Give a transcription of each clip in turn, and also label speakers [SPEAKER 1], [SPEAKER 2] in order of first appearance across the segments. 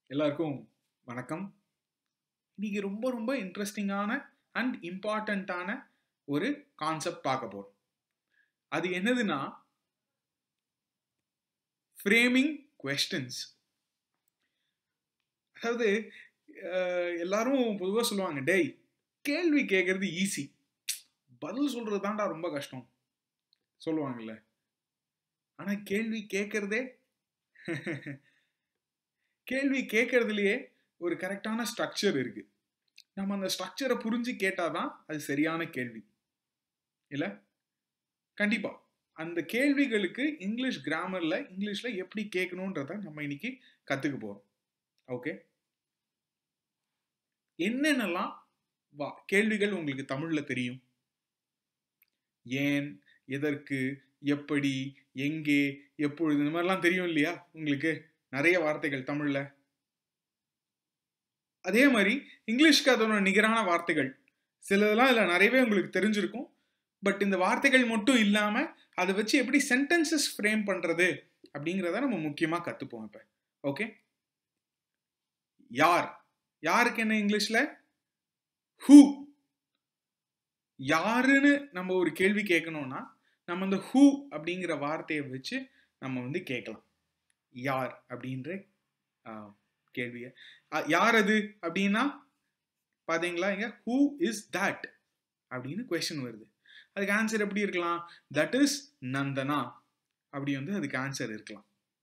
[SPEAKER 1] எல்லாருக்கும் வணக்கம் இன்னைக்கு ரொம்ப ரொம்ப இன்ட்ரெஸ்டிங்கான அண்ட் இம்பார்ட்டண்ட்டான ஒரு கான்செப்ட் பார்க்க போறோம் அது என்னதுன்னா ஃப்ரேமிங் கொஸ்டின்ஸ் அதாவது அஹ், எல்லாரும் பொதுவாக சொல்லுவாங்க டேய் கேள்வி கேட்கறது ஈஸி பதில் சொல்றது தான்டா ரொம்ப கஷ்டம் சொல்லுவாங்கல்ல ஆனா கேள்வி கேட்கறதே கேள்வி கேட்கறதுலயே ஒரு கரெக்டான ஸ்ட்ரக்சர் இருக்கு நம்ம அந்த ஸ்ட்ரக்சரை புரிஞ்சு கேட்டாதான் அது சரியான கேள்வி இல்ல கண்டிப்பா அந்த கேள்விகளுக்கு இங்கிலீஷ் கிராமர்ல இங்கிலீஷ்ல எப்படி கேட்கணுன்றத நம்ம இன்னைக்கு கத்துக்க போறோம் ஓகே என்னென்னலாம் வா கேள்விகள் உங்களுக்கு தமிழ்ல தெரியும் ஏன் எதற்கு எப்படி எங்கே எப்பொழுது இந்த மாதிரிலாம் தெரியும் இல்லையா உங்களுக்கு நிறைய வார்த்தைகள் தமிழ்ல அதே மாதிரி இங்கிலீஷ்க்கு அதோட நிகரான வார்த்தைகள் சிலதெல்லாம் இதுல நிறையவே உங்களுக்கு தெரிஞ்சிருக்கும் பட் இந்த வார்த்தைகள் மட்டும் இல்லாம அதை வச்சு எப்படி சென்டென்சஸ் ஃப்ரேம் பண்றது அப்படிங்கிறத நம்ம முக்கியமா கத்துப்போம் இப்ப ஓகே யார் யாருக்கு என்ன இங்கிலீஷ்ல ஹூ யாருன்னு நம்ம ஒரு கேள்வி கேட்கணும்னா நம்ம இந்த ஹூ அப்படிங்கிற வார்த்தையை வச்சு நம்ம வந்து கேட்கலாம் யார் அப்படின்ற ஆஹ், கேள்வியை அஹ், யார் அது அப்படின்னா பாத்தீங்களா இங்க ஹூ இஸ் தட் அப்படின்னு கொஸ்டின் வருது அதுக்கு ஆன்சர் எப்படி இருக்கலாம் தட் இஸ் நந்தனா அப்படி வந்து அதுக்கு ஆன்சர் இருக்கலாம்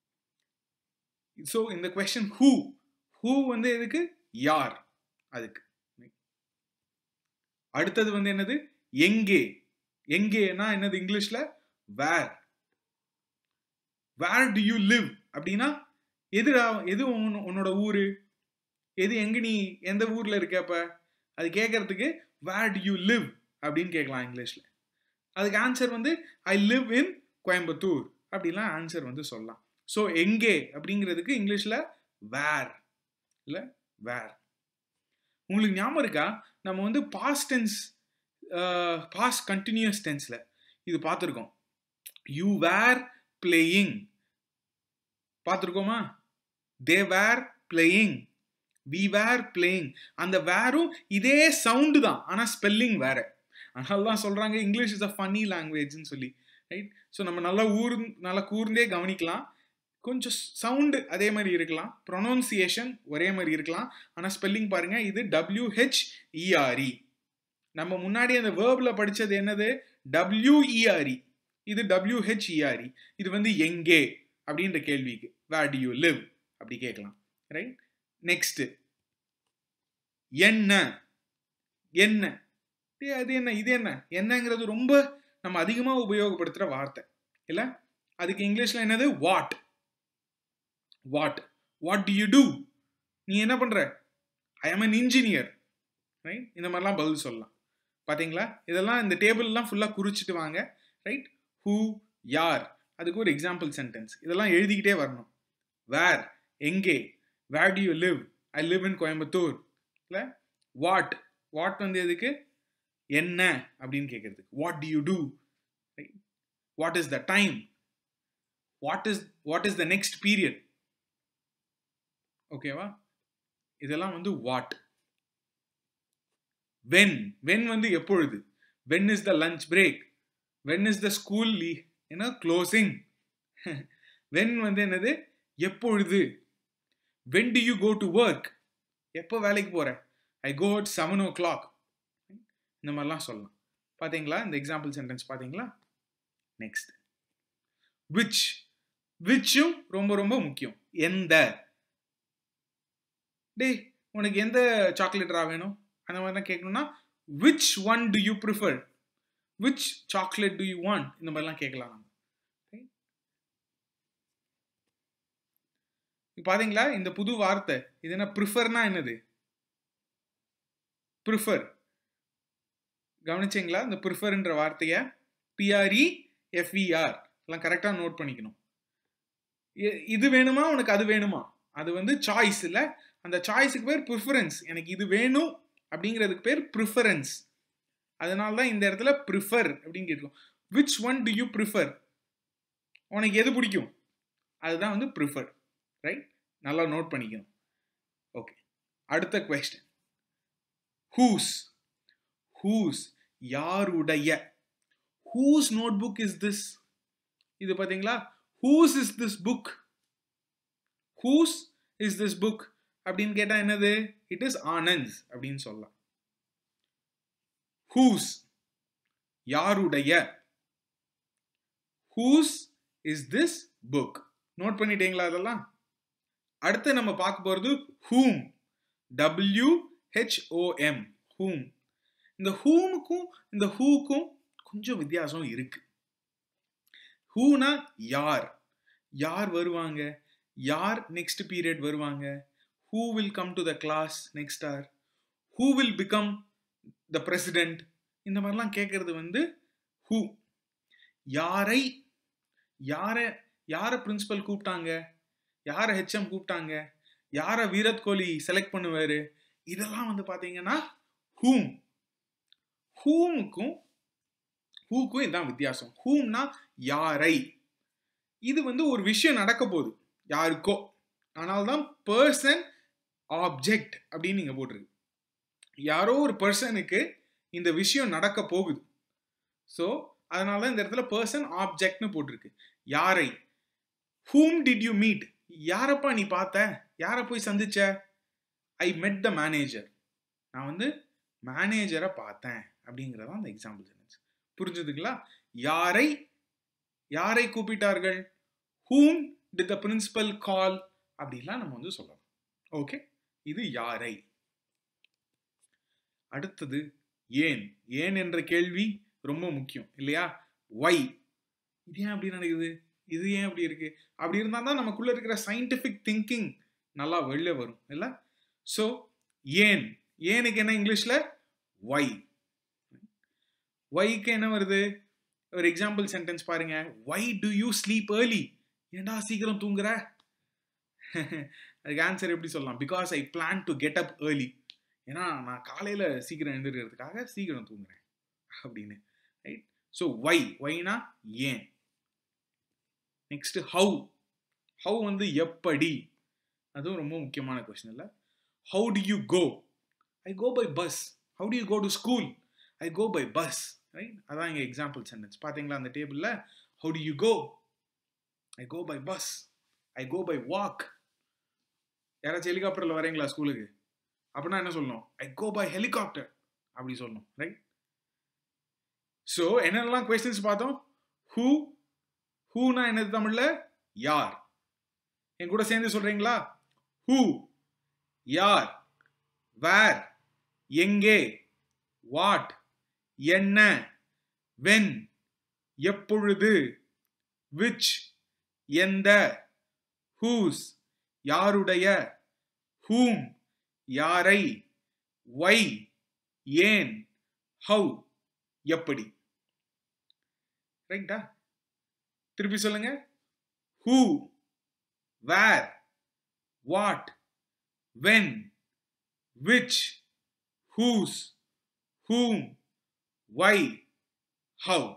[SPEAKER 1] ஸோ இந்த கொஸ்டின் ஹூ ஹூ வந்து எதுக்கு யார் அதுக்கு அடுத்தது வந்து என்னது எங்கே எங்கேனா என்னது இங்கிலீஷ்ல where where do you live அப்படின்னா எதுடா எது உன்- உன்னோட ஊரு எது எங்க நீ எந்த ஊர்ல இருக்க அப்ப அது கேட்கறதுக்கு வேர் டு யூ லிவ் அப்படின்னு கேட்கலாம் இங்கிலீஷ்ல அதுக்கு ஆன்சர் வந்து ஐ லிவ் இன் கோயம்புத்தூர் அப்படிலாம் ஆன்சர் வந்து சொல்லலாம் ஸோ எங்கே அப்படிங்கிறதுக்கு இங்கிலீஷ்ல வேர் இல்ல வேர் உங்களுக்கு ஞாபகம் இருக்கா நம்ம வந்து பாஸ்ட் டென்ஸ் பாஸ்ட் கண்டினியூஸ் டென்ஸ்ல இது பார்த்துருக்கோம் யூ வேர் பிளேயிங் பார்த்துருக்கோமா they were playing we were playing அந்த வேரும் இதே சவுண்டு தான் ஆனால் ஸ்பெல்லிங் வேற அதனால தான் சொல்றாங்க இங்கிலீஷ் இஸ் அ ஃபன்னி லாங்குவேஜ்னு சொல்லி ரைட் ஸோ நம்ம நல்லா ஊர் நல்லா கூர்ந்தே கவனிக்கலாம் கொஞ்சம் சவுண்டு அதே மாதிரி இருக்கலாம் ப்ரொனவுன்சியேஷன் ஒரே மாதிரி இருக்கலாம் ஆனால் ஸ்பெல்லிங் பாருங்க இது டபிள்யூஹெச்இஆர்இ நம்ம முன்னாடி அந்த வேர்ப்ல படிச்சது என்னது டபிள்யூஇஆர்இ இது டபிள்யூஹெச்இஆர்இ இது வந்து எங்கே அப்படின்ற கேள்விக்கு வேர் டு யூ லிவ் அப்படி கேட்கலாம் ரைட் நெக்ஸ்ட் என்ன என்ன டேய், அது என்ன இது என்ன என்னங்கிறது ரொம்ப நம்ம அதிகமா உபயோகப்படுத்துற வார்த்தை இல்ல அதுக்கு இங்கிலீஷ்ல என்னது what what what do you do நீ என்ன பண்ற ஐ ஆம் அன் இன்ஜினியர் ரைட் இந்த மாதிரிலாம் பதில் சொல்லலாம் பாத்தீங்களா இதெல்லாம் இந்த டேபிள்லாம் ஃபுல்லா குறிச்சிட்டு வாங்க ரைட் ஹூ யார் அதுக்கு ஒரு எக்ஸாம்பிள் சென்டென்ஸ் இதெல்லாம் எழுதிக்கிட்டே வரணும் வேர் எங்கே where do you live I live in Coimbatore இல்லை வாட் வாட் வந்து எதுக்கு என்ன அப்படின்னு கேட்கறதுக்கு what do you do what is the time what is what is the next period ஓகேவா இதெல்லாம் வந்து வாட் வென் வென் வந்து எப்பொழுது when is the lunch break when is the school என்ன க்ளோசிங் வென் வந்து என்னது எப்பொழுது when do you go to work எப்போ வேலைக்கு போற I go at seven o'clock இந்த மாதிரிலாம் சொல்லலாம் பாத்தீங்களா இந்த எக்ஸாம்பிள் சென்டென்ஸ் பாத்தீங்களா நெக்ஸ்ட் விச் விச்சும் ரொம்ப ரொம்ப முக்கியம் எந்த டேய் உனக்கு எந்த சாக்லேட்ரா வேணும் அந்த மாதிரி தான் கேட்கணும்னா which one do you prefer which chocolate do you want இந்த மாதிரிலாம் கேட்கலாம் நம்ம Right? இப்ப பாத்தீங்களா இந்த புது வார்த்தை இது என்ன ப்ரிஃபர்னா என்னது ப்ரிஃபர் கவனிச்சிங்களா இந்த ப்ரிஃபர்ன்ற வார்த்தையை பிஆர்இ எஃப்இஆர் எல்லாம் கரெக்டாக நோட் பண்ணிக்கணும் இ- இது வேணுமா உனக்கு அது வேணுமா அது வந்து சாய்ஸ் இல்ல அந்த சாய்ஸுக்கு பேர் ப்ரிஃபரன்ஸ் எனக்கு இது வேணும் அப்படிங்கிறதுக்கு பேர் ப்ரிஃபரன்ஸ் அதனால தான் இந்த இடத்துல ப்ரிஃபர் அப்படின்னு கேட்கும் which one do you prefer உனக்கு எது பிடிக்கும் அதுதான் வந்து ப்ரிஃபர் ரைட் நல்லா நோட் பண்ணிக்கணும் ஓகே அடுத்த கொஸ்டின் ஹூஸ் ஹூஸ் யாருடைய whose notebook is this இது பார்த்தீங்களா whose is this book whose is this book அப்படின்னு கேட்டால் என்னது இட் இஸ் ஆனந்த் அப்படின்னு சொல்லலாம் ஹூஸ் யாருடைய whose is this book note பண்ணிட்டீங்களா அதெல்லாம் அடுத்து நம்ம பார்க்க போகிறது ஹூம் டபிள்யூ ஹெச்ஓஎம் ஹூம் இந்த ஹூமுக்கும் இந்த ஹூக்கும் கொஞ்சம் வித்தியாசம் இருக்கு ஹூனா யார் யார் வருவாங்க யார் நெக்ஸ்ட் பீரியட் வருவாங்க who will come to the class next or who will become the president இந்த மாதிரிலாம் கேட்கறது வந்து ஹூ யாரை யாரை யாரை பிரின்சிபல் கூப்பிட்டாங்க யாரை ஹெச்எம் கூப்பிட்டாங்க யாரை விராட் கோலி செலக்ட் பண்ணுவாரு இதெல்லாம் வந்து பார்த்தீங்கன்னா ஹூம் ஹூமுக்கும் ஹூக்கும் இதுதான் வித்தியாசம் ஹூம்னா யாரை இது வந்து ஒரு விஷயம் நடக்க போகுது யாருக்கோ ஆனால்தான் பர்சன் ஆப்ஜெக்ட் அப்படின்னு நீங்க போட்டிருக்கு யாரோ ஒரு பர்சனுக்கு இந்த விஷயம் நடக்க போகுது ஸோ அதனால தான் இந்த இடத்துல பர்சன் ஆப்ஜெக்ட்னு போட்டிருக்கு யாரை ஹூம் டிட் யூ மீட் யாரப்பா நீ பார்த்த யாரை போய் சந்திச்ச ஐ மெட் த மேனேஜர் நான் வந்து மேனேஜரை பார்த்தேன் அப்படிங்கிறதான் அந்த எக்ஸாம்பிள் சென்டென்ஸ் புரிஞ்சுதுங்களா யாரை யாரை கூப்பிட்டார்கள் ஹூம் டிட் த பிரின்சிபல் கால் அப்படிலாம் நம்ம வந்து சொல்லலாம் ஓகே இது யாரை அடுத்தது ஏன் ஏன் என்ற கேள்வி ரொம்ப முக்கியம் இல்லையா ஒய் இது ஏன் அப்படி நடக்குது இது ஏன் அப்படி இருக்கு அப்படி இருந்தால் தான் நமக்குள்ள இருக்கிற சயின்டிஃபிக் திங்கிங் நல்லா வெளில வரும் இல்லை ஸோ ஏன் ஏனுக்கு என்ன இங்கிலீஷில் ஒய் ஒய்க்கு என்ன வருது ஒரு எக்ஸாம்பிள் சென்டென்ஸ் பாருங்க why do you sleep early ஏண்டா சீக்கிரம் தூங்குற அதுக்கு ஆன்சர் எப்படி சொல்லலாம் because I plan to get up early ஏன்னா நான் காலையில் சீக்கிரம் எழுந்திருக்கிறதுக்காக சீக்கிரம் தூங்குறேன் அப்படின்னு ரைட் ஸோ ஒய் ஒய்னா ஏன் நெக்ஸ்ட் ஹவு ஹவு வந்து எப்படி அதுவும் ரொம்ப முக்கியமான கொஸ்டின் இல்லை how do you go I go by bus how do you go to school I go by bus right அதான் இங்கே எக்ஸாம்பிள் சென்டென்ஸ் பார்த்தீங்களா அந்த டேபிளில் how do you go I go by bus I go by walk யாராச்சும் ஹெலிகாப்டரில் வரீங்களா ஸ்கூலுக்கு அப்படின்னா என்ன சொல்லணும் ஐ கோ பை ஹெலிகாப்டர் அப்படி சொல்லணும் ரைட் ஸோ என்னென்னலாம் கொஸ்டின்ஸ் பார்த்தோம் ஹூ ஹூனா என்னது தமிழ்ல யார் என் கூட சேர்ந்து சொல்றீங்களா ஹூ யார் வேர் எங்கே வாட் என்ன வென் எப்பொழுது விச் எந்த ஹூஸ் யாருடைய ஹூம் யாரை ஒய் ஏன் ஹவு எப்படி ரைட்டா திருப்பி சொல்லுங்க who where what when which whose whom why how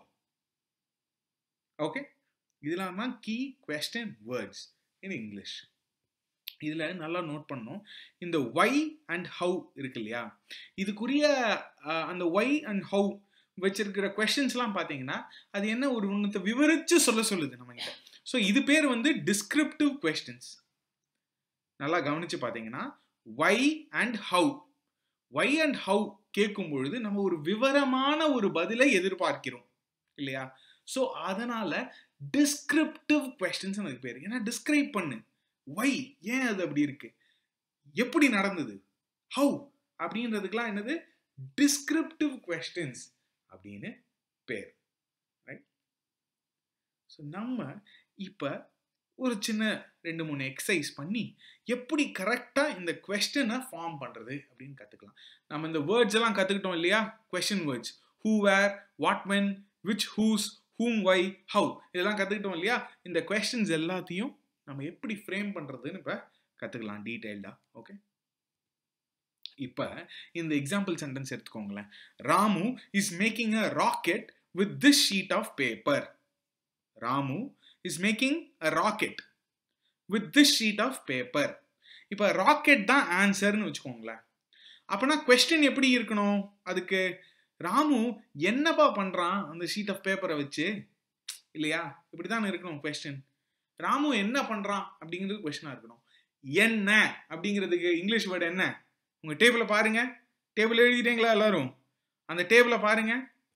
[SPEAKER 1] okay இதெல்லாம் தான் key question words in English இதில் நல்லா நோட் பண்ணோம் இந்த ஒய் அண்ட் ஹவு இருக்கு இல்லையா இதுக்குரிய அந்த ஒய் அண்ட் ஹவு வச்சிருக்கிற கொஷின்ஸ்லாம் பார்த்தீங்கன்னா அது என்ன ஒரு ஒன்றத்தை விவரித்து சொல்ல சொல்லுது நம்ம கிட்ட ஸோ இது பேர் வந்து டிஸ்கிரிப்டிவ் கொஸ்டின்ஸ் நல்லா கவனிச்சு பார்த்தீங்கன்னா why and how why and how கேட்கும் பொழுது நம்ம ஒரு விவரமான ஒரு பதிலை எதிர்பார்க்கிறோம் இல்லையா ஸோ அதனால டிஸ்கிரிப்டிவ் கொஸ்டின்ஸ் அதுக்கு பேர் ஏன்னா டிஸ்கிரைப் பண்ணு ஒய் ஏன் அது அப்படி இருக்கு எப்படி நடந்தது ஹவு அப்படின்றதுக்கெல்லாம் என்னது டிஸ்கிரிப்டிவ் கொஸ்டின்ஸ் அப்படின்னு பேர் ரைட் ஸோ நம்ம இப்போ ஒரு சின்ன ரெண்டு மூணு எக்ஸசைஸ் பண்ணி எப்படி கரெக்டாக இந்த கொஸ்டினை ஃபார்ம் பண்ணுறது அப்படின்னு கற்றுக்கலாம் நம்ம இந்த வேர்ட்ஸ் எல்லாம் கற்றுக்கிட்டோம் இல்லையா question words who where what when which whose whom why how இதெல்லாம் கற்றுக்கிட்டோம் இல்லையா இந்த கொஸ்டின்ஸ் எல்லாத்தையும் நம்ம எப்படி ஃப்ரேம் பண்ணுறதுன்னு இப்போ கற்றுக்கலாம் டீட்டெயில்டாக ஓகே இப்போ இந்த எக்ஸாம்பிள் சென்டென்ஸ் எடுத்துக்கோங்களேன் Ramu is making a rocket with this sheet of paper Ramu is making a rocket with this sheet of paper இப்போ ராக்கெட் தான் ஆன்சர்னு வச்சுக்கோங்களேன் அப்போனா கொஸ்டின் எப்படி இருக்கணும் அதுக்கு ராமு என்னப்பா பண்ணுறான் அந்த ஷீட் ஆஃப் பேப்பரை வச்சு இல்லையா இப்படி தான் இருக்கணும் கொஸ்டின் ராமு என்ன பண்ணுறான் அப்படிங்கிறது கொஸ்டினாக இருக்கணும் என்ன அப்படிங்கிறதுக்கு இங்கிலீஷ் வேர்டு என்ன உங்கள் டேபிளை பாருங்க டேபிள் எழுதிட்டீங்களா எல்லாரும் அந்த டேபிளை பாருங்க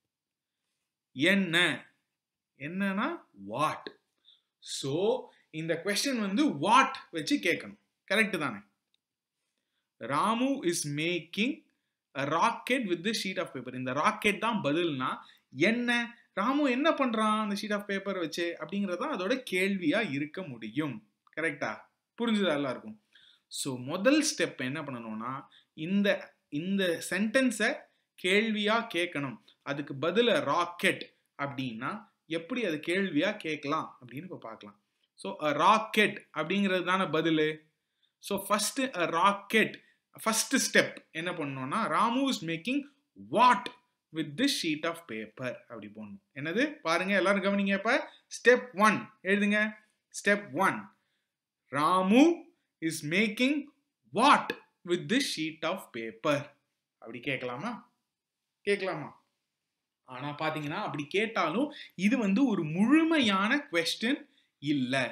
[SPEAKER 1] என்ன என்னன்னா வாட் ஸோ இந்த கொஸ்டின் வந்து வாட் வச்சு கேட்கணும் கரெக்ட் தானே Ramu is making rocket with sheet of paper இந்த ராக்கெட் தான் பதில்னா என்ன ராமு என்ன பண்றான் அந்த ஷீட் ஆஃப் பேப்பர் வச்சு அப்படிங்கிறது அதோட கேள்வியா இருக்க முடியும் கரெக்டா புரிஞ்சுதா எல்லாருக்கும் ஸோ முதல் ஸ்டெப் என்ன பண்ணணும்னா இந்த இந்த சென்டென்ஸை கேள்வியா கேட்கணும் அதுக்கு பதில ராக்கெட் அப்படின்னா எப்படி அது கேள்வியா கேட்கலாம் அப்படின்னு இப்போ பார்க்கலாம் ஸோ ராக்கெட் அப்படிங்கிறது தானே பதில் so first rocket first step என்ன பண்ணணும்னா Ramu is making what with this sheet of paper அப்படி போடணும் என்னது பாருங்க எல்லாரும் கவனிங்க இப்ப ஸ்டெப் ஒன் எழுதுங்க step one Ramu is making what with this sheet of paper அப்படி கேட்கலாமா கேட்கலாமா ஆனா பாத்தீங்கன்னா அப்படி கேட்டாலும் இது வந்து ஒரு முழுமையான கொஸ்டின் இல்லை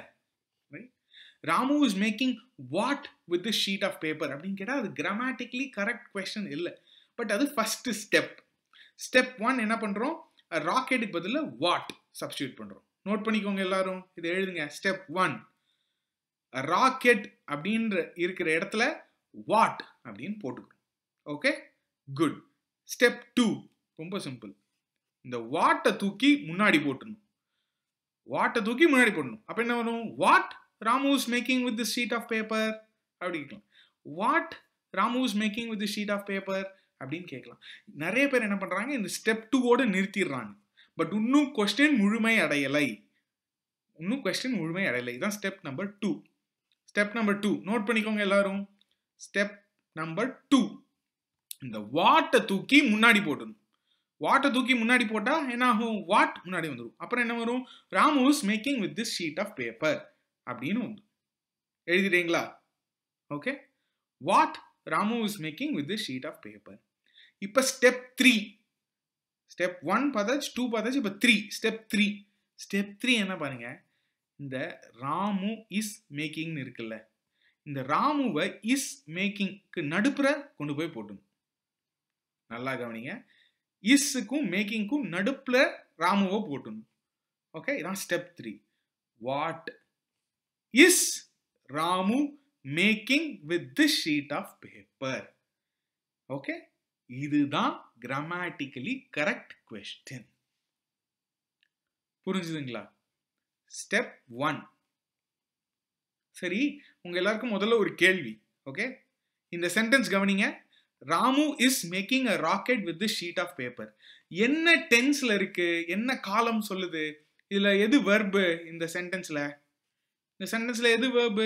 [SPEAKER 1] Ramu is making what with this sheet of paper அப்படின்னு கேட்டால் அது கிராமட்டிக்கலி கரெக்ட் கொஸ்டின் இல்லை பட் அது ஃபர்ஸ்ட் ஸ்டெப் ஸ்டெப் ஒன் என்ன பண்ணுறோம் ராக்கெட்டுக்கு பதில் வாட் சப்ஸ்டியூட் பண்ணுறோம் நோட் பண்ணிக்கோங்க எல்லாரும் இதை எழுதுங்க ஸ்டெப் ஒன் ராக்கெட் அப்படின்ற இருக்கிற இடத்துல வாட் அப்படின்னு போட்டுக்கிறோம் ஓகே குட் ஸ்டெப் டூ ரொம்ப சிம்பிள் இந்த வாட்டை தூக்கி முன்னாடி போட்டுடணும் வாட்டை தூக்கி முன்னாடி போடணும் அப்போ என்ன வரும் what Ramu is making with sheet of paper அப்படி கேட்கலாம் what Ramu is making with sheet of paper அப்படின்னு கேட்கலாம் நிறைய பேர் என்ன பண்றாங்க இந்த ஸ்டெப் டூவோட நிறுத்திடுறாங்க பட் இன்னும் கொஸ்டின் முழுமை அடையலை இன்னும் கொஸ்டின் முழுமை அடையலை இதான் step number two step number two note பண்ணிக்கோங்க எல்லாரும் ஸ்டெப் நம்பர் டூ இந்த வாட்டை தூக்கி முன்னாடி போட்டணும் வாட்டை தூக்கி முன்னாடி போட்டா என்ன ஆகும் வாட் முன்னாடி வந்துடும் அப்புறம் என்ன வரும் Ramu is making with this sheet of paper அப்படின்னு வந்து எழுதிடுறீங்களா okay what Ramu is making with this sheet of paper இப்போ ஸ்டெப் த்ரீ ஸ்டெப் ஒன் பார்த்தாச்சு டூ பார்த்தாச்சு இப்போ three step three step three என்ன பாருங்க இந்த ராமு இஸ் மேக்கிங்னு இருக்குல்ல இந்த ராமுவை இஸ் மேக்கிங்க்கு நடுப்புற கொண்டு போய் போட்டணும் நல்லா கவனிங்க இஸ்ஸுக்கும் மேக்கிங்க்கும் நடுப்புல ராமுவை போட்டணும் ஓகே இதான் step three what is Ramu making with this sheet of paper okay இதுதான் கிராமட்டிக்கலி கரெக்ட் கொஸ்டின் புரிஞ்சுதுங்களா ஸ்டெப் ஒன் சரி உங்க எல்லாருக்கும் முதல்ல ஒரு கேள்வி ஓகே இந்த சென்டென்ஸ் கவனிங்க Ramu is making a rocket with sheet of paper என்ன டென்ஸ்ல இருக்கு என்ன காலம் சொல்லுது இதுல எது வெர்பு இந்த சென்டென்ஸ்ல இந்த சென்டென்ஸ்ல எது வேர்பு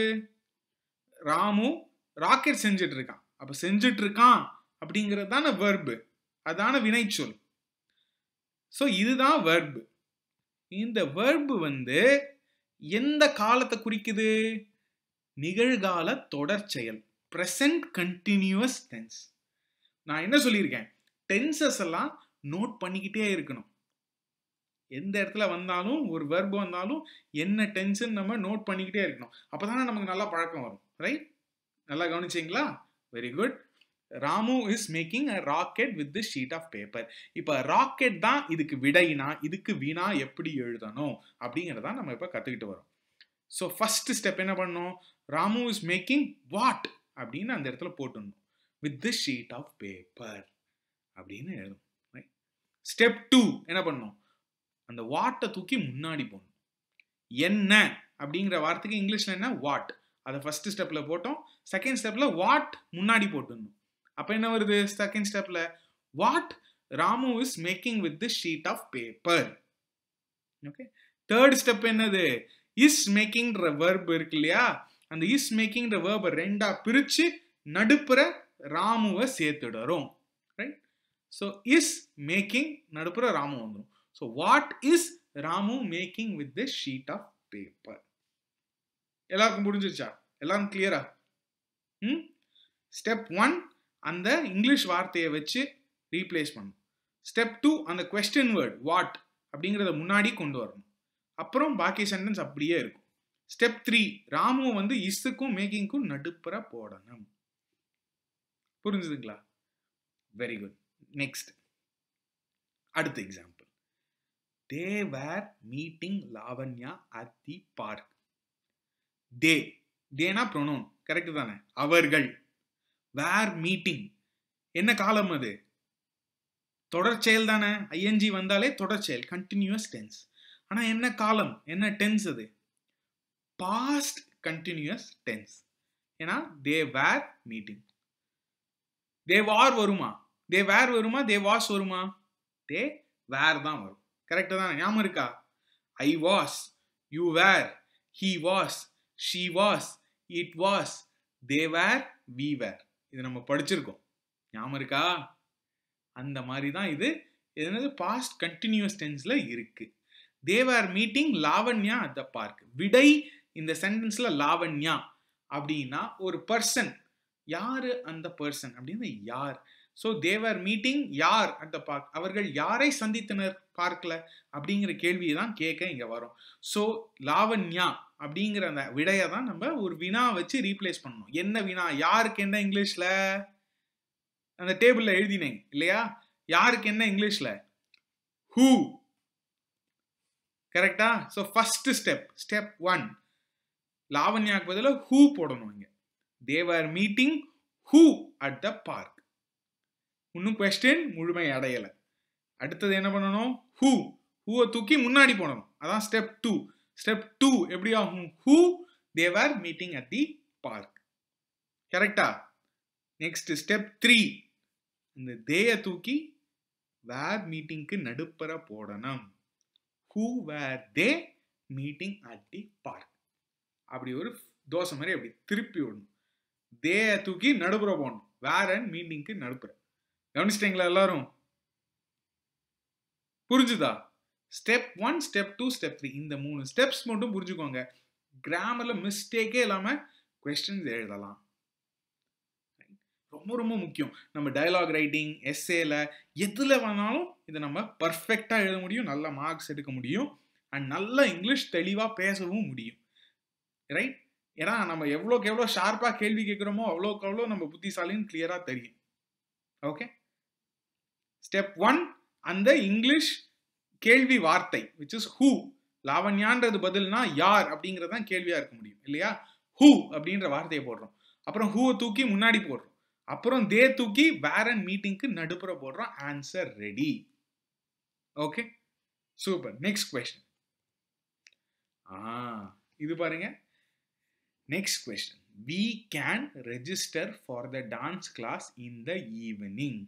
[SPEAKER 1] ராமு ராக்கெட் செஞ்சுட்டு இருக்கான் அப்ப செஞ்சுட்டு இருக்கான் அப்படிங்கிறது தானே வெர்பு அதான வினைச்சொல் ஸோ இதுதான் வெர்பு இந்த வெர்பு வந்து எந்த காலத்தை குறிக்குது நிகழ்கால தொடர் செயல் ப்ரெசன்ட் கண்டினியூஸ் டென்ஸ் நான் என்ன சொல்லியிருக்கேன் டென்சஸ் எல்லாம் நோட் பண்ணிக்கிட்டே இருக்கணும் எந்த இடத்துல வந்தாலும் ஒரு வெர்ப் வந்தாலும் என்ன டென்ஷன் நம்ம நோட் பண்ணிக்கிட்டே இருக்கணும் அப்போதானே நமக்கு நல்லா பழக்கம் வரும் ரைட் நல்லா கவனிச்சிங்களா very good Ramu is making a rocket with the sheet of paper இப்போ ராக்கெட் தான் இதுக்கு விடைனா இதுக்கு வினா எப்படி எழுதணும் அப்படிங்கிறத நம்ம இப்போ கற்றுக்கிட்டு வரோம் ஸோ ஃபர்ஸ்ட் ஸ்டெப் என்ன பண்ணணும் ராமு இஸ் மேக்கிங் வாட் அப்படின்னு அந்த இடத்துல போட்டுடணும் with the sheet of paper அப்படின்னு எழுதணும் ஸ்டெப் டூ என்ன பண்ணணும் அந்த வாட்டை தூக்கி முன்னாடி போகணும் என்ன அப்படிங்கிற வார்த்தைக்கு இங்கிலீஷில் என்ன வாட் அதை ஃபர்ஸ்ட் ஸ்டெப்பில் போட்டோம் செகண்ட் ஸ்டெப்பில் வாட் முன்னாடி போட்டுடணும் அப்போ என்ன வருது செகண்ட் ஸ்டெப்பில் what Ramu is making with the sheet of paper okay third step என்னது இஸ் மேக்கிங்ன்ற வேர்ப் இருக்கு இல்லையா அந்த இஸ் மேக்கிங்ன்ற வேர்பை ரெண்டா பிரிச்சு நடுப்புற ராமுவை சேர்த்துடுறோம் ரைட் ஸோ இஸ் மேக்கிங் நடுப்புற ராமு வந்துடும் so what is Ramu making with this sheet of paper எல்லாருக்கும் புரிஞ்சிருச்சா எல்லாரும் கிளியரா ம் ஸ்டெப் ஒன் அந்த இங்கிலீஷ் வார்த்தையை வச்சு ரீப்ளேஸ் பண்ணணும் ஸ்டெப் டூ அந்த கொஸ்டின் வேர்ட் வாட் அப்படிங்கிறத முன்னாடி கொண்டு வரணும் அப்புறம் பாக்கி சென்டென்ஸ் அப்படியே இருக்கும் ஸ்டெப் த்ரீ ராமு வந்து இஸ்ஸுக்கும் மேக்கிங்க்கும் நடுப்புற போடணும் புரிஞ்சுதுங்களா வெரி குட் நெக்ஸ்ட் அடுத்த example they were meeting Lavanya at the park they தேனா ப்ரொனோன் கரெக்ட் தானே அவர்கள் வேர் மீட்டிங் என்ன காலம் அது தொடர்ச்செயல் தானே ஐஎன்ஜி வந்தாலே தொடர்ச்செயல் கண்டினியூஸ் டென்ஸ் ஆனா என்ன காலம் என்ன டென்ஸ் அது பாஸ்ட் கண்டினியூஸ் டென்ஸ் ஏன்னா தே வேர் மீட்டிங் தே வார் வருமா தே வேர் வருமா தே வாஸ் வருமா தே வேர் தான் வரும் கரெக்டாக தான் ஞாபகம் இருக்கா I was you were he was she was it was they were we were இது நம்ம படிச்சிருக்கோம் ஞாபகம் இருக்கா அந்த மாதிரி தான் இது என்னது பாஸ்ட் கண்டினியூஸ் டென்ஸ்ல இருக்கு they were meeting Lavanya at the park விடை இந்த சென்டென்ஸ்ல லாவண்யா அப்படின்னா ஒரு பர்சன் யாரு அந்த பர்சன் அப்படின்னு யார் ஸோ தேவர் மீட்டிங் யார் அட் த பார்க் அவர்கள் யாரை சந்தித்தனர் பார்க்கல அப்படிங்கிற கேள்வியை தான் கேட்க இங்க வரும் ஸோ லாவண்யா அப்படிங்கிற அந்த விடையை தான் நம்ம ஒரு வினா வச்சு ரீப்ளேஸ் பண்ணணும் என்ன வினா யாருக்கு என்ன இங்கிலீஷ்ல அந்த டேபிள்ல எழுதினேங்க இல்லையா யாருக்கு என்ன இங்கிலீஷ்ல ஹூ கரெக்டா so first step step one லாவண்யாக்கு பதிலாக ஹூ போடணும் இங்க they were meeting who at the park இன்னும் கொஸ்டின் முழுமை அடையலை அடுத்தது என்ன பண்ணணும் ஹூ ஹூவை தூக்கி முன்னாடி போடணும் அதான் ஸ்டெப் டூ ஸ்டெப் டூ எப்படி ஆகும் who they were meeting at the park கரெக்டா நெக்ஸ்ட் ஸ்டெப் த்ரீ இந்த தேய தூக்கி வேர் மீட்டிங்க்கு நடுப்பற போடணும் who were they meeting at the park அப்படி ஒரு தோசை மாதிரி அப்படி திருப்பி விடணும் தேய தூக்கி நடுப்புற போடணும் வேர் அண்ட் மீட்டிங்க்கு நடுப்புற கவனிச்சிட்டீங்களா எல்லாரும் புரிஞ்சுதா step one step two step three இந்த மூணு ஸ்டெப்ஸ் மட்டும் புரிஞ்சுக்கோங்க கிராமர்ல மிஸ்டேக்கே இல்லாம கொஸ்டின்ஸ் எழுதலாம் ரொம்ப ரொம்ப முக்கியம் நம்ம டயலாக் ரைட்டிங் எஸ்ஏல எதுல வேணாலும் இதை நம்ம பர்ஃபெக்டா எழுத முடியும் நல்ல மார்க்ஸ் எடுக்க முடியும் அண்ட் நல்ல இங்கிலீஷ் தெளிவா பேசவும் முடியும் ரைட் ஏன்னா நம்ம எவ்வளோக்கு எவ்வளோ ஷார்ப்பா கேள்வி கேட்குறோமோ அவ்வளோக்கு அவ்வளோ நம்ம புத்திசாலின்னு கிளியரா தெரியும் ஓகே ஸ்டெப் ஒன் அந்த இங்கிலீஷ் கேள்வி வார்த்தை விச் இஸ் ஹூ லாவண்யான்றது பதில்னா யார் அப்படிங்கிறது தான் கேள்வியா இருக்க முடியும் இல்லையா ஹூ அப்படின்ற வார்த்தையை போடுறோம் அப்புறம் ஹூவை தூக்கி முன்னாடி போடுறோம் அப்புறம் தே தூக்கி வேர் அண்ட் மீட்டிங்க்கு நடுப்புற போடுறோம் answer ready okay super next question ஆ இது பாருங்க next question we can register for the dance class in the evening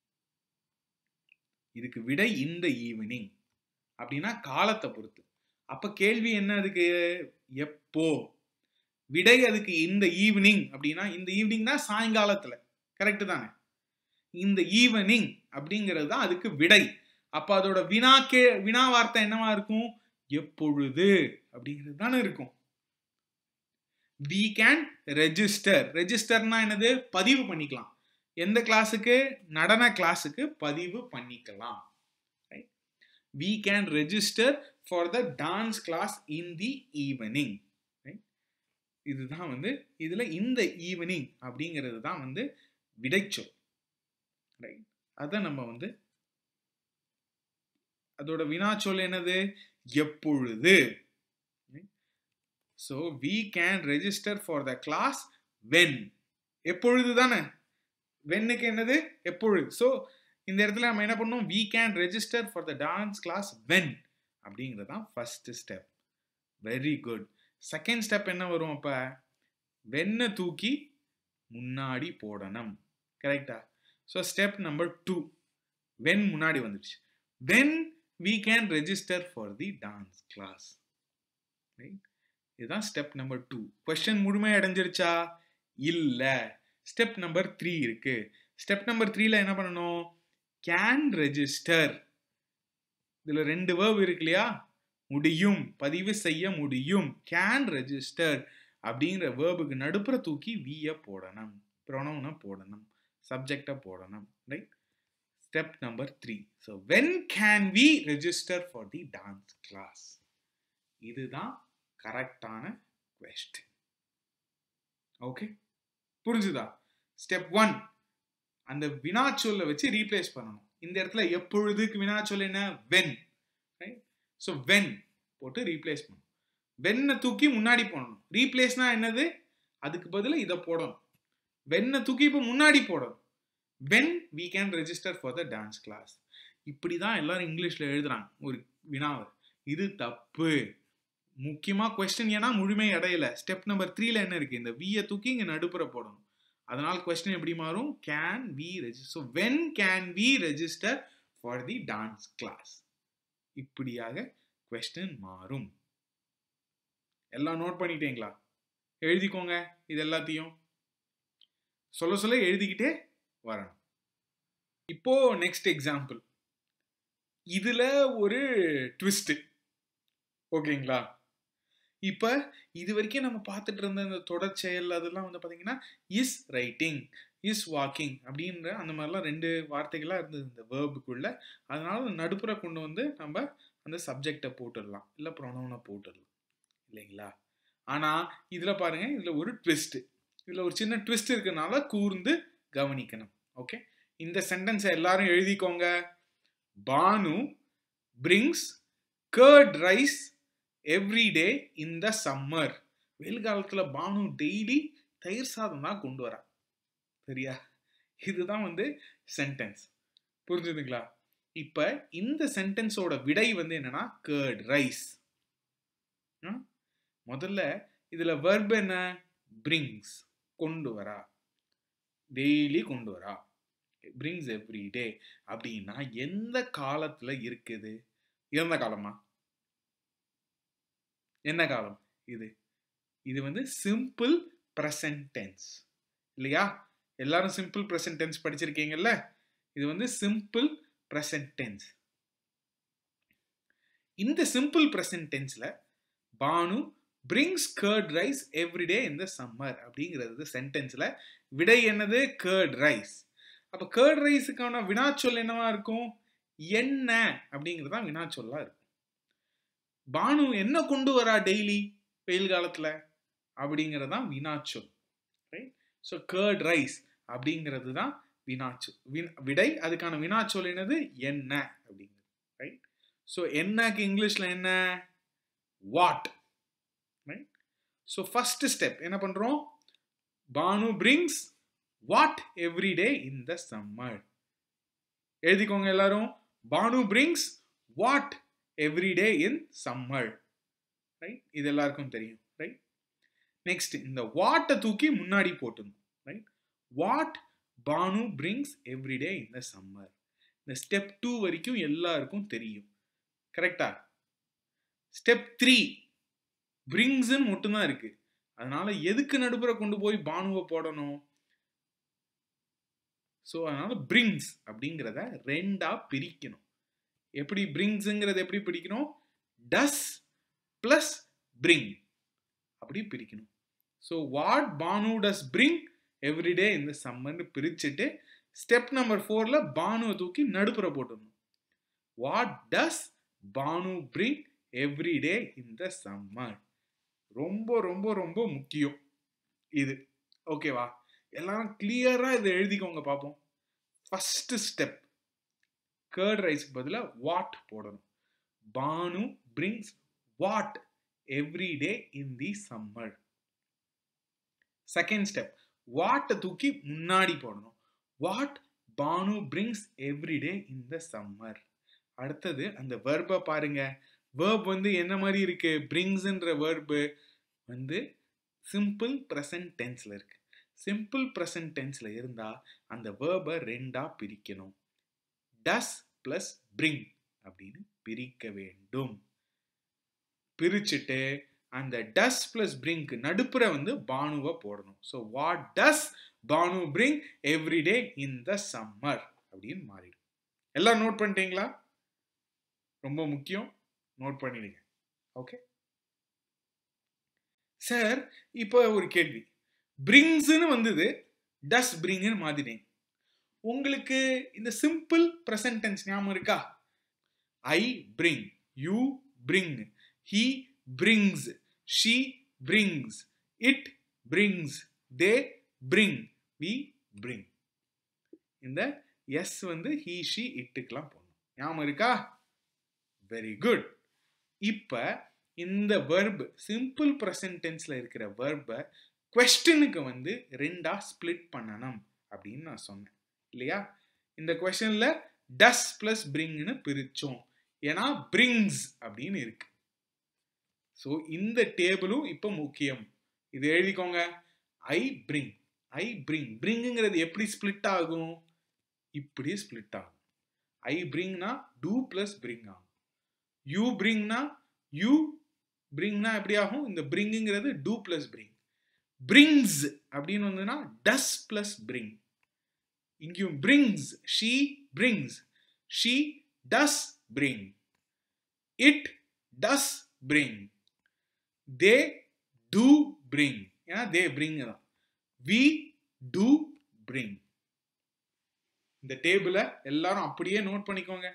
[SPEAKER 1] இதுக்கு விடை இந்த ஈவினிங் அப்படின்னா காலத்தை பொறுத்து அப்ப கேள்வி என்ன அதுக்கு எப்போ விடை அதுக்கு இந்த ஈவினிங் அப்படின்னா இந்த ஈவினிங் தான் சாயங்காலத்துல கரெக்ட் தானே இந்த ஈவினிங் அப்படிங்கிறது தான் அதுக்கு விடை அப்ப அதோட வினா கே வினா வார்த்தை என்னவா இருக்கும் எப்பொழுது அப்படிங்கிறது தானே இருக்கும் வி கேன் ரெஜிஸ்டர் ரெஜிஸ்டர்னா என்னது பதிவு பண்ணிக்கலாம் எந்த கிளாஸுக்கு நடன கிளாஸுக்கு பதிவு பண்ணிக்கலாம் we can register for the dance class in the evening இதுதான் வந்து இதுல இந்த ஈவினிங் அப்படிங்கிறது தான் வந்து விடைச்சொல் ரைட் அதை நம்ம வந்து அதோட வினாச்சொல் என்னது எப்பொழுது so we can register for the class when எப்பொழுது தானே வென்னுக்கு என்னது எப்பொழுது ஸோ இந்த இடத்துல நம்ம என்ன பண்ணோம் we can register for the dance class when அப்படிங்கிறது தான் first step very good second step என்ன வரும் அப்போ வெண்ணை தூக்கி முன்னாடி போடணும் கரெக்டா so step number two when முன்னாடி வந்துடுச்சு when we can register for the dance class right இதுதான் ஸ்டெப் நம்பர் டூ கொஸ்டின் முழுமையாக அடைஞ்சிருச்சா இல்லை ஸ்டெப் நம்பர் த்ரீ இருக்கு ஸ்டெப் நம்பர் த்ரீல என்ன பண்ணணும் கேன் ரெஜிஸ்டர் இதில் ரெண்டு வேர்ப் இருக்கு இல்லையா முடியும் பதிவு செய்ய முடியும் கேன் ரெஜிஸ்டர் அப்படிங்கிற வேர்புக்கு நடுப்புற தூக்கி விய போடணும் ப்ரொனவுனை போடணும் சப்ஜெக்டை போடணும் right step number three so when can we register for the dance class இதுதான் கரெக்டான கொஸ்டின் ஓகே புரிஞ்சுதா ஸ்டெப் ஒன் அந்த வினாச்சொல்ல வச்சு ரீப்ளேஸ் பண்ணணும் இந்த இடத்துல எப்பொழுதுக்கு வினாச்சொல் என்ன வென் ரைட் ஸோ வென் போட்டு ரீப்ளேஸ் பண்ணணும் வென்னை தூக்கி முன்னாடி போடணும் ரீப்ளேஸ்னா என்னது அதுக்கு பதிலாக இதை போடணும் வென்னை தூக்கி இப்போ முன்னாடி போடணும் when we can register for the dance class இப்படி தான் எல்லாரும் இங்கிலீஷில் எழுதுறாங்க ஒரு வினாவை இது தப்பு முக்கியமாக கொஸ்டின் ஏன்னா முழுமை அடையல ஸ்டெப் நம்பர் த்ரீல என்ன இருக்கு இந்த வியை தூக்கி இங்கே நடுப்புற போடணும் அதனால் கொஸ்டின் எப்படி மாறும் can we register so when can we register for the dance class இப்படியாக கொஸ்டின் மாறும் எல்லாம் நோட் பண்ணிட்டீங்களா எழுதிக்கோங்க இது எல்லாத்தையும் சொல்ல சொல்ல எழுதிக்கிட்டே வரணும் இப்போ நெக்ஸ்ட் எக்ஸாம்பிள் இதுல ஒரு ட்விஸ்ட் ஓகேங்களா இப்போ இது வரைக்கும் நம்ம பார்த்துட்டு இருந்த இந்த தொடர் செயல் அதெல்லாம் வந்து பார்த்தீங்கன்னா இஸ் ரைட்டிங் இஸ் வாக்கிங் அப்படின்ற அந்த மாதிரிலாம் ரெண்டு வார்த்தைகளாக இருந்தது இந்த வேர்புக்குள்ள அதனால நடுப்புற கொண்டு வந்து நம்ம அந்த சப்ஜெக்டை போட்டுடலாம் இல்லை ப்ரொனவுனை போட்டுடலாம் இல்லைங்களா ஆனால் இதில் பாருங்க இதில் ஒரு ட்விஸ்ட் இதில் ஒரு சின்ன ட்விஸ்ட் இருக்கனால கூர்ந்து கவனிக்கணும் ஓகே இந்த சென்டென்ஸை எல்லாரும் எழுதிக்கோங்க Banu brings curd rice every day in the summer வெயில் காலத்தில் பானு டெய்லி தயிர் சாதம் தான் கொண்டு வரா சரியா இதுதான் வந்து சென்டென்ஸ் புரிஞ்சுதுங்களா இப்போ இந்த சென்டென்ஸோட விடை வந்து என்னன்னா கர்ட் ரைஸ் முதல்ல இதில் வெர்ப் என்ன பிரிங்ஸ் கொண்டு வரா டெய்லி கொண்டு வரா பிரிங்ஸ் எவ்ரி டே அப்படின்னா எந்த காலத்தில் இருக்குது இறந்த காலமா என்ன காலம் இது இது வந்து சிம்பிள் ப்ரெசன்ட் டென்ஸ் இல்லையா எல்லாரும் சிம்பிள் ப்ரெசன்ட் டென்ஸ் படிச்சிருக்கீங்கல்ல இது வந்து சிம்பிள் ப்ரெசன்ட் டென்ஸ் இந்த சிம்பிள் ப்ரெசன்ட் டென்ஸ்ல Banu brings curd rice everyday in the summer அப்படிங்கிறது சென்டென்ஸ்ல விடை என்னது கர்ட் ரைஸ் அப்போ கர்ட் ரைஸுக்கான வினாச்சொல் என்னவா இருக்கும் என்ன அப்படிங்கிறது தான் வினாச்சொல்லா இருக்கும் பானு என்ன கொண்டு வரா டெய்லி வெயில் காலத்துல அப்படிங்கிறதான் வினாச்சொல் ரைட் ஸோ கர்ட் ரைஸ் அப்படிங்கிறது தான் வினாச்சொல் விடை அதுக்கான வினாச்சொல் என்னது என்ன அப்படிங்கிறது ரைட் ஸோ என்னக்கு இங்கிலீஷ்ல என்ன what right so first step என்ன பண்றோம் Banu brings what every day in the summer எழுதிக்கோங்க எல்லாரும் Banu brings what every day in summer right இது எல்லாருக்கும் தெரியும் ரைட் நெக்ஸ்ட் இந்த வாட்டை தூக்கி முன்னாடி போட்டுணும் right what Banu brings every day in the summer இந்த ஸ்டெப் டூ வரைக்கும் எல்லாருக்கும் தெரியும் கரெக்டா ஸ்டெப் த்ரீ பிரிங்ஸ்ன்னு மட்டும்தான் இருக்கு அதனால எதுக்கு நடுப்புற கொண்டு போய் பானுவை போடணும் ஸோ அதனால பிரிங்ஸ் அப்படிங்கிறத ரெண்டா பிரிக்கணும் எப்படி பிரிங்ஸுங்கிறத எப்படி பிரிக்கணும் டஸ் பிளஸ் பிரிங் அப்படி பிரிக்கணும் so what Banu does bring everyday இந்த சம்மர்னு பிரிச்சுட்டு ஸ்டெப் நம்பர் ஃபோரில் பானுவை தூக்கி நடுப்புற போட்டுடணும் what does Banu bring everyday in the summer ரொம்ப ரொம்ப ரொம்ப முக்கியம் இது ஓகேவா எல்லாரும் கிளியராக இதை எழுதிக்கோங்க பார்ப்போம் ஃபஸ்ட்டு ஸ்டெப் கர்ட் ரைஸ்க்கு பதிலாக வாட் போடணும் Banu brings what every day in the summer second step வாட்டை தூக்கி முன்னாடி போடணும் what Banu brings every day in the summer அடுத்தது அந்த வெர்பை பாருங்க வேர்ப் வந்து என்ன மாதிரி இருக்கு பிரிங்ஸ்ன்ற வேர்பு வந்து சிம்பிள் ப்ரெசன்ட் டென்ஸ்ல இருக்கு சிம்பிள் ப்ரெசன்ட் டென்ஸ்ல இருந்தா அந்த வேர்பை ரெண்டா பிரிக்கணும் டஸ் பிளஸ் பிரிங் அப்படின்னு பிரிக்க வேண்டும் பிரிச்சுட்டு அந்த டஸ் பிளஸ் பிரிங்க் நடுப்புற வந்து பானுவை போடணும் so what does Banu bring every day in the summer அப்படின்னு மாறிடும் எல்லாம் நோட் பண்ணிட்டீங்களா ரொம்ப முக்கியம் நோட் பண்ணிடுங்க ஓகே சார் இப்போ ஒரு கேள்வி பிரிங்ஸ்னு வந்தது டஸ் பிரிங்னு மாத்தினேன் உங்களுக்கு இந்த சிம்பிள் ப்ரெசன்ட் டென்ஸ் ஞாபகம் இருக்கா I bring you bring he brings she brings it brings they bring we bring இந்த எஸ் வந்து ஹீ ஷி இட்டுக்கெல்லாம் போடணும் ஞாபகம் இருக்கா வெரி குட் இப்ப இந்த வெர்ப் சிம்பிள் ப்ரெசன்ட் டென்ஸ்ல இருக்கிற வெர்பை கொஸ்டினுக்கு வந்து ரெண்டா ஸ்பிளிட் பண்ணணும் அப்படின்னு நான் சொன்னேன் இல்லையா இந்த கொஸ்டின்ல டஸ் பிளஸ் பிரிங்னு பிரிச்சோம் ஏன்னா பிரிங்ஸ் அப்படின்னு இருக்கு ஸோ இந்த டேபிளும் இப்போ முக்கியம் இது எழுதிக்கோங்க ஐ பிரிங் ஐ பிரிங் பிரிங்குங்கிறது எப்படி ஸ்பிளிட் ஆகும் இப்படி ஸ்பிளிட் ஆகும் ஐ பிரிங்னா டூ பிளஸ் பிரிங் ஆகும் யூ பிரிங்னா யூ பிரிங்னா எப்படி ஆகும் இந்த பிரிங்குங்கிறது டூ பிளஸ் பிரிங் பிரிங்ஸ் அப்படின்னு வந்ததுன்னா டஸ் பிளஸ் பிரிங் இங்கேயும் brings she brings she does bring it does bring they do bring ஏன்னா தே பிரிங் தான் வி டூ பிரிங் இந்த டேபிளை எல்லாரும் அப்படியே நோட் பண்ணிக்கோங்க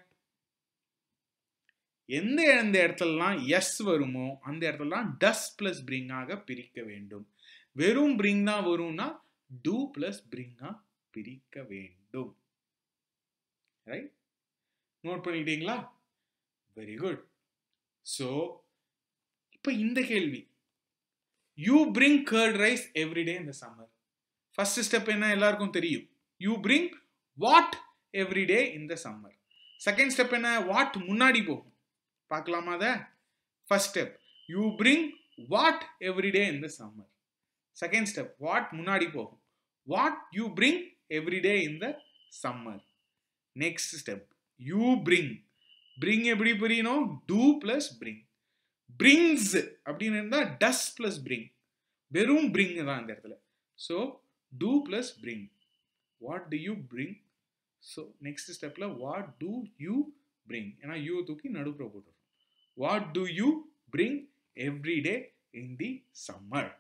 [SPEAKER 1] எந்த எந்த இடத்துலலாம் எஸ் வருமோ அந்த இடத்துலலாம் டஸ் பிளஸ் பிரிங்காக பிரிக்க வேண்டும் வெறும் பிரிங் தான் வரும்னா டூ பிளஸ் பிரிங்கா பிரிக்க வேண்டும் ரைட் நோட் பண்ணிட்டீங்களா வெரி குட் ஸோ இப்போ இந்த கேள்வி you bring curd rice everyday இந்த சம்மர் ஃபர்ஸ்ட் ஸ்டெப் என்ன எல்லாருக்கும் தெரியும் யூ பிரிங் வாட் எவ்ரிடே இந்த சம்மர் செகண்ட் ஸ்டெப் என்ன வாட் முன்னாடி போகும் பார்க்கலாமா அதை first step you bring what everyday இந்த சம்மர் செகண்ட் ஸ்டெப் வாட் முன்னாடி போகும் வாட் யூ பிரிங் எவ்ரிடே இந்த summer next step you bring bring எப்படி புரியணும் டூ பிளஸ் பிரிங் பிரிங்ஸ் அப்படின்னு இருந்தா டஸ் பிளஸ் பிரிங் வெறும் பிரிங் தான் இந்த இடத்துல so do plus bring what do you bring so next ஸ்டெப்ல வாட் டூ யூ பிரிங் ஏன்னா யூ தூக்கி நடுப்புற போட்டுரும் what do you bring every day in the summer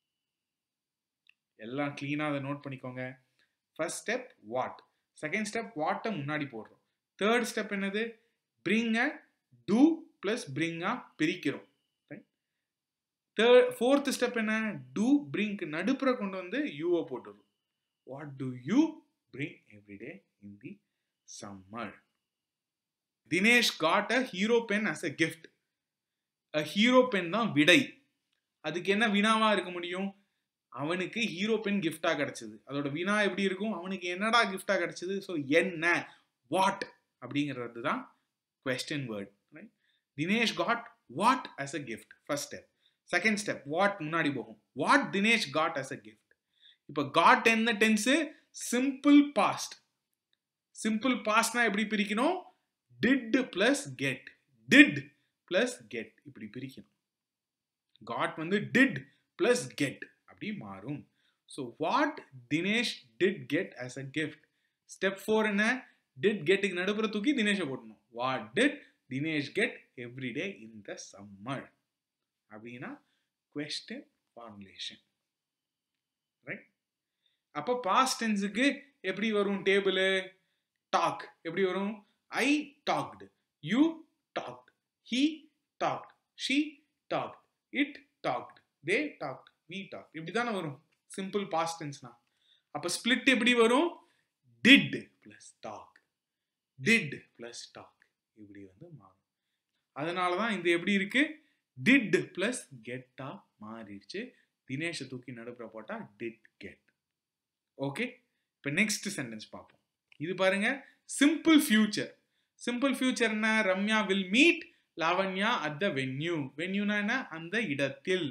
[SPEAKER 1] எல்லாம் கிளீனாக அதை நோட் பண்ணிக்கோங்க first step what second step வாட்டை முன்னாடி போடுறோம் தேர்ட் ஸ்டெப் என்னது பிரிங்க டூ பிளஸ் பிரிங்கா பிரிக்கிறோம் தேர்ட் ஃபோர்த் ஸ்டெப் என்ன டூ பிரிங்க் நடுப்புற கொண்டு வந்து யூவை போட்டுரும் what do you bring everyday in the summer Dinesh got a Hero pen as a gift a Hero pen தான் விடை அதுக்கு என்ன வினாவா இருக்க முடியும் அவனுக்கு ஹீரோ பென் கிஃப்டா கிடைச்சது அதோட வினா எப்படி இருக்கும் அவனுக்கு என்னடா கிஃப்டா கிடைச்சது ஸோ என்ன வாட் அப்படிங்கிறது தான் question word Dinesh got what as a gift first step second step what முன்னாடி போகும் what Dinesh got as a gift இப்போ காட் என்ன டென்ஸு சிம்பிள் பாஸ்ட் சிம்பிள் பாஸ்ட்னா எப்படி பிரிக்கணும் did plus get did plus get இப்படி பிரிக்கணும் காட் வந்து டிட் பிளஸ் கெட் அப்படி மாறும் so what Dinesh did get as a gift step four என்ன டிட் கெட்டுக்கு நடுப்புற தூக்கி தினேஷை போட்டணும் what did Dinesh get everyday in the summer அப்படின்னா கொஸ்டின் ஃபார்முலேஷன் ரைட் அப்போ பாஸ்ட் டென்ஸுக்கு எப்படி வரும் டேபிள் டாக் எப்படி வரும் I talked you talked he talked she talked it talked they talked we talked இப்படி தானே வரும் சிம்பிள் பாஸ்ட் டென்ஸ்னா அப்போ ஸ்பிளிட் எப்படி வரும் did plus talk did plus talk இப்படி வந்து மாறும் அதனால தான் இது எப்படி இருக்கு டிட் பிளஸ் கெட்டா மாறிடுச்சு தினேஷை தூக்கி நடுப்புற போட்டா டிட் கெட் ஓகே இப்போ நெக்ஸ்ட் சென்டென்ஸ் பார்ப்போம் இது பாருங்க சிம்பிள் ஃபியூச்சர் சிம்பிள் ஃபியூச்சர் என்ன Ramya will meet Lavanya at the venue வென்யூனா என்ன அந்த இடத்தில்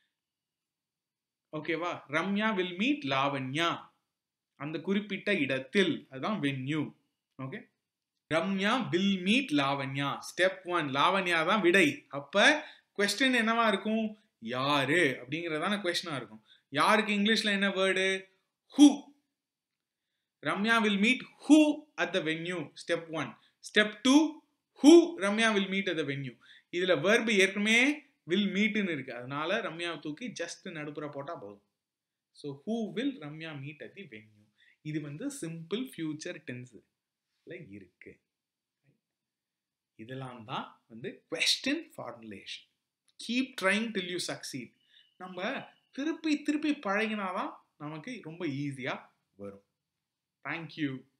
[SPEAKER 1] ஓகேவா ரம்யா வில் மீட் லாவண்யா அந்த குறிப்பிட்ட இடத்தில் அதுதான் venue okay Ramya will meet Lavanya step one Lavanya தான் விடை அப்ப கொஸ்டின் என்னவா இருக்கும் யாரு அப்படிங்கறதான கொஸ்டினா இருக்கும் யாருக்கு இங்கிலீஷ்ல என்ன word who Ramya will meet who at the venue step one step two who Ramya will meet at the venue இதுல வேர்பு ஏற்கனவே வில் மீட்னு இருக்கு அதனால ரம்யா தூக்கி ஜஸ்ட் நடுப்புற போட்டா போதும் so who will Ramya meet at the venue இது வந்து சிம்பிள் ஃபியூச்சர் டென்ஸ்ல இருக்கு இதெல்லாம் தான் வந்து question formulation keep trying till you succeed நம்ம திருப்பி திருப்பி பழகினாதான் நமக்கு ரொம்ப ஈஸியாக வரும் தேங்க்யூ